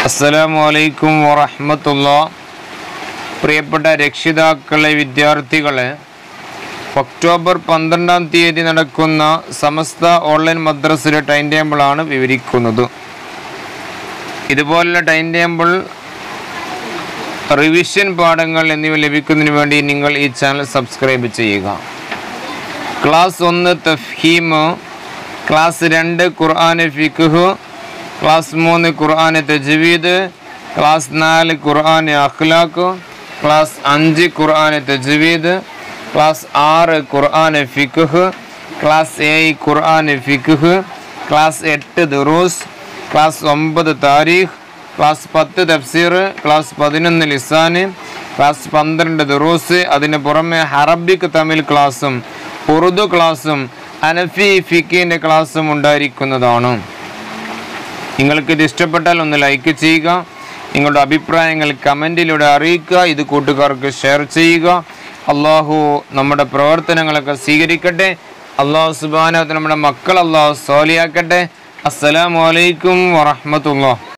അസ്സലാമു അലൈക്കും വറഹ്മത്തുള്ള പ്രിയപ്പെട്ട രക്ഷിതാക്കളെ വിദ്യാർത്ഥികളെ ഒക്ടോബർ പന്ത്രണ്ടാം തീയതി നടക്കുന്ന സമസ്ത ഓൺലൈൻ മദ്രസയിലെ ടൈം ടേബിളാണ് വിവരിക്കുന്നത് ഇതുപോലുള്ള ടൈം ടേബിൾ റിവിഷൻ പാഠങ്ങൾ എന്നിവ ലഭിക്കുന്നതിന് വേണ്ടി നിങ്ങൾ ഈ ചാനൽ സബ്സ്ക്രൈബ് ചെയ്യുക ക്ലാസ് ഒന്ന് തഫ്ഹീമ് ക്ലാസ് രണ്ട് ഖുർആൻ ഫിഖ് ക്ലാസ് മൂന്ന് ഖുർആൻ തജ്വീദ് ക്ലാസ് നാല് ഖുർആൻ അഖ്ലാഖ് ക്ലാസ് അഞ്ച് ഖുർആൻ തജ്വീദ് ക്ലാസ് ആറ് ഖുർആൻ ഫിഖ് ക്ലാസ് ഏഴ് ഖുർആൻ ഫിഖ് ക്ലാസ് എട്ട് ദുറൂസ് ക്ലാസ് ഒമ്പത് താരീഖ് ക്ലാസ് പത്ത് തഫ്സീർ ക്ലാസ് പതിനൊന്ന് ലിസാന് ക്ലാസ് പന്ത്രണ്ട് ദുറൂസ് അതിന് പുറമെ അറബിക് തമിഴ് ക്ലാസ്സും ഉറുദു ക്ലാസ്സും അനഫി ഫിക്കിൻ്റെ ക്ലാസ്സും ഉണ്ടായിരിക്കുന്നതാണ് നിങ്ങൾക്ക് ഇത് ഇഷ്ടപ്പെട്ടാൽ ഒന്ന് ലൈക്ക് ചെയ്യുക നിങ്ങളുടെ അഭിപ്രായങ്ങൾ കമൻറ്റിലൂടെ അറിയിക്കുക ഇത് കൂട്ടുകാർക്ക് ഷെയർ ചെയ്യുക അള്ളാഹു നമ്മുടെ പ്രവർത്തനങ്ങളൊക്കെ സ്വീകരിക്കട്ടെ അള്ളാഹു സുബാന നമ്മുടെ മക്കൾ അള്ളാഹു സോലിയാക്കട്ടെ അസ്സലാമലൈക്കും വറഹമത്തുള്ള